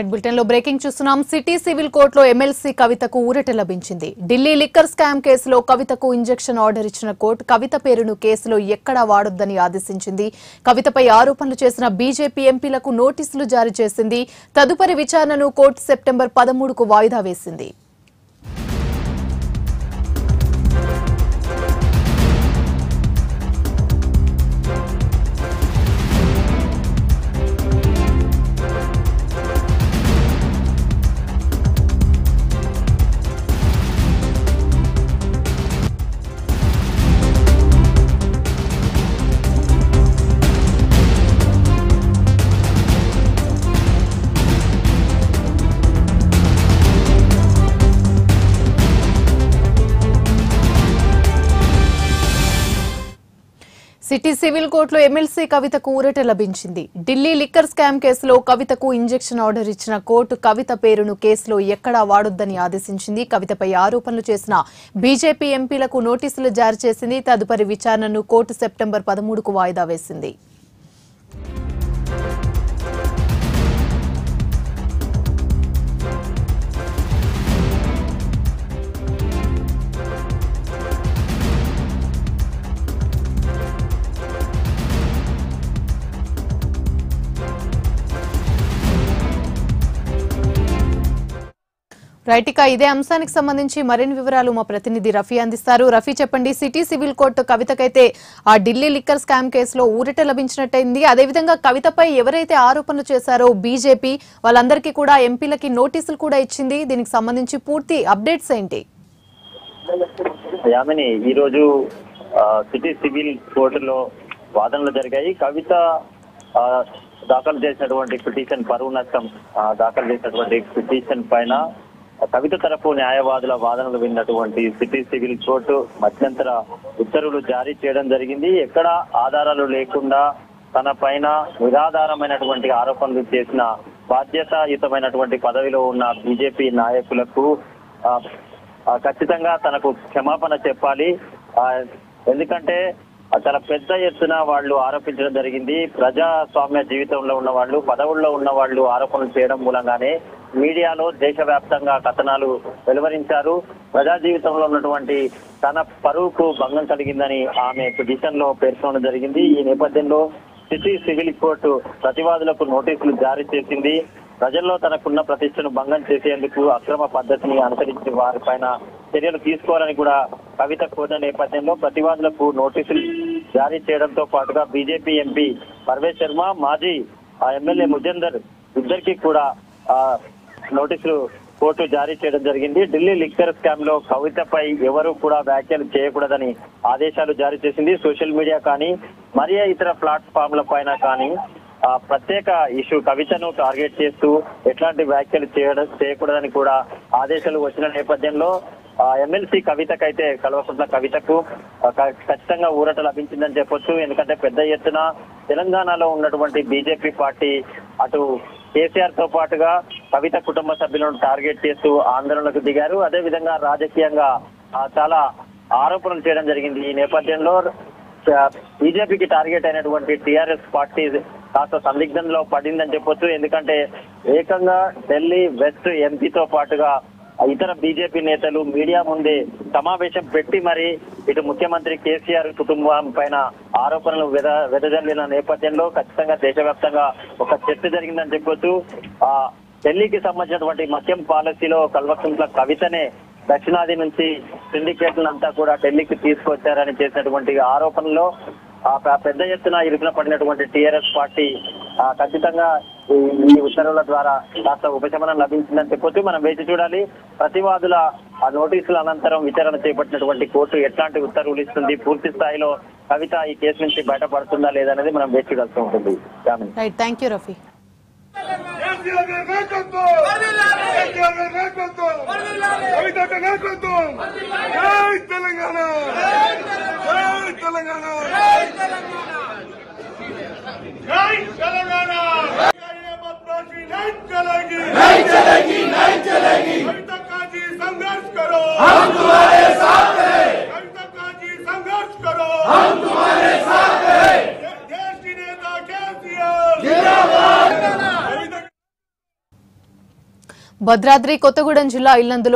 right bulletin లో breaking చూస్తున్నాం city civil కోర్టులో ఎమ్మెల్సీ కవితకు ఊరట లభించింది ఢిల్లీ లిక్కర్ స్కామ్ కేసులో కవితకు ఇంజెక్షన్ ఆర్డర్ ఇచ్చిన కోర్టు కవిత పేరును కేసులో ఎక్కడా వాడొద్దని ఆదేశించింది కవితపై ఆరోపణలు చేసిన బీజేపీ ఎంపీలకు నోటీసులు జారీ చేసింది తదుపరి విచారణను కోర్టు సెప్టెంబర్ పదమూడుకు వాయిదా వేసింది సిటీ సివిల్ కోర్టులో ఎమ్మెల్సీ కవితకు ఊరట లభించింది ఢిల్లీ లిక్కర్ స్కామ్ కేసులో కవితకు ఇంజెక్షన్ ఆర్డర్ ఇచ్చిన కోర్టు కవిత పేరును కేసులో ఎక్కడా వాడొద్దని ఆదేశించింది కవితపై ఆరోపణలు చేసిన బీజేపీ ఎంపీలకు నోటీసులు జారీ చేసింది తదుపరి విచారణను కోర్టు సెప్టెంబర్ పదమూడుకు వాయిదా వేసింది రైట్ ఇక ఇదే అంశానికి సంబంధించి మరిన్ని వివరాలు మా ప్రతినిధి రఫీ అందిస్తారు రఫీ చెప్పండి సిటీ సివిల్ కోర్టు కవితకైతే ఆ ఢిల్లీ లిక్కర్ స్కామ్ కేసులో ఊరట లభించినట్టయింది అదేవిధంగా కవితపై ఎవరైతే ఆరోపణలు చేశారో బీజేపీ వాళ్ళందరికీ కూడా ఎంపీలకి నోటీసులు కూడా ఇచ్చింది దీనికి సంబంధించి పూర్తి అప్డేట్స్ ఏంటి యామిని ఈ రోజు ఆ, సిటీ సివిల్ కోర్టులో వాదనలు జరిగాయి కవిత ఆ, దాఖలు చేసినటువంటి పిటిషన్ పరువు నష్టం ఆ, దాఖలు చేసినటువంటి పిటిషన్ పైన కవిత తరపు న్యాయవాదుల వాదనలు విన్నటువంటి సిటీ సివిల్ కోర్టు మధ్యంతర ఉత్తర్వులు జారీ చేయడం జరిగింది ఎక్కడ ఆధారాలు లేకుండా తన పైన నిరాధారమైనటువంటి ఆరోపణలు చేసిన బాధ్యతాయుతమైనటువంటి పదవిలో ఉన్న బీజేపీ నాయకులకు ఆ, ఆ, ఖచ్చితంగా తనకు క్షమాపణ చెప్పాలి ఆ, ఎందుకంటే ఆ, చాలా పెద్ద ఎత్తున వాళ్ళు ఆరోపించడం జరిగింది ప్రజాస్వామ్య జీవితంలో ఉన్న వాళ్ళు పదవుల్లో ఉన్న వాళ్ళు ఆరోపణలు చేయడం మూలంగానే మీడియాలో దేశవ్యాప్తంగా కథనాలు వెలువరించారు ప్రజా జీవితంలో ఉన్నటువంటి తన పరువుకు భంగం కలిగిందని ఆమె పిటిషన్ లో పేర్కొనడం జరిగింది ఈ నేపథ్యంలో సిటీ సివిల్ కోర్టు ప్రతివాదులకు నోటీసులు జారీ చేసింది ప్రజల్లో తనకున్న ప్రతిష్టను భంగం చేసేందుకు అక్రమ పద్ధతిని అనుసరించి వారిపైన చర్యలు తీసుకోవాలని కూడా కవిత కోరిన నేపథ్యంలో ప్రతివాదులకు నోటీసులు జారీ చేయడంతో పాటుగా బీజేపీ ఎంపీ పర్వేజ్ శర్మ మాజీ ఆ ఎమ్మెల్యే ముజందర్ ఇద్దరికి కూడా ఆ నోటీసులు కోర్టు జారీ చేయడం జరిగింది ఢిల్లీ లిక్కర్ స్కామ్ లో కవితపై ఎవరు కూడా వ్యాఖ్యలు చేయకూడదని ఆదేశాలు జారీ చేసింది సోషల్ మీడియా కానీ మరి ఇతర ప్లాట్ఫామ్ల పైన కానీ ఆ ప్రత్యేక ఇష్యూ కవితను టార్గెట్ చేస్తూ ఎట్లాంటి వ్యాఖ్యలు చేయడం చేయకూడదని కూడా ఆదేశాలు వచ్చిన నేపథ్యంలో ఆ ఎమ్మెల్సీ కవితకైతే కల్వకుంట్ల కవితకు ఆ, క- ఖచ్చితంగా ఊరట లభించిందని చెప్పొచ్చు ఎందుకంటే పెద్ద ఎత్తున తెలంగాణలో ఉన్నటువంటి బీజేపీ పార్టీ అటు కేసీఆర్ తో పాటుగా కవిత కుటుంబ సభ్యులను టార్గెట్ చేస్తూ ఆందోళనకు దిగారు అదే విధంగా రాజకీయంగా ఆ, చాలా ఆరోపణలు చేయడం జరిగింది ఈ నేపథ్యంలో బీజేపీకి టార్గెట్ అయినటువంటి టిఆర్ఎస్ పార్టీ కాస్త సందిగ్ధంలో పడిందని చెప్పొచ్చు ఎందుకంటే ఏకంగా ఢిల్లీ వెస్ట్ ఎంపీతో పాటుగా ఇతర బీజేపీ నేతలు మీడియా ముందే సమావేశం పెట్టి మరి ఇటు ముఖ్యమంత్రి కేసీఆర్ కుటుంబం పైన ఆరోపణలు వెద వెదజల్లిన నేపథ్యంలో ఖచ్చితంగా దేశవ్యాప్తంగా ఒక చర్చ జరిగిందని చెప్పొచ్చు ఆ ఢిల్లీకి సంబంధించినటువంటి మద్యం పాలసీలో కల్వకుంట్ల కవితనే దక్షిణాది నుంచి సిండికేట్లను అంతా కూడా ఢిల్లీకి తీసుకొచ్చారని చేసినటువంటి ఆరోపణలో ఆ పె- పెద్ద ఎత్తున ఇరుకున పడినటువంటి టీఆర్ఎస్ పార్టీ ఆ, ఖచ్చితంగా ఈ- ఈ ఉత్తర్వుల ద్వారా కాస్త ఉపశమనం లభించిందని చెప్పొచ్చు మనం వేచి చూడాలి ప్రతివాదుల ఆ నోటీసుల అనంతరం విచారణ చేపట్టినటువంటి కోర్టు ఎట్లాంటి ఉత్తర్వులు ఇస్తుంది పూర్తి స్థాయిలో కవిత ఈ కేసు నుంచి బయటపడుతుందా లేదనేది మనం వేచి చూడాల్సి ఉంటుంది జామిన్ right thank you Rafi KCR గారి నాయకత్వం కేసీఆర్ గారి నాయకత్వం కవిత గారి నాయకత్వం జై తెలంగాణ జై తెలంగాణ జై తెలంగాణ ये बदमाशी नहीं चलेगी नहीं चलेगी नहीं चलेगी कविता का जी संघर्ष करो हम तुम्हारे साथ हैं कविता का जी संघर्ष करो हम तुम्हारे साथ हैं देश की नेता केसीआर जिंदाबाद कविता భద్రాద్రి కొత్తగూడెం జిల్లా ఇల్లందులో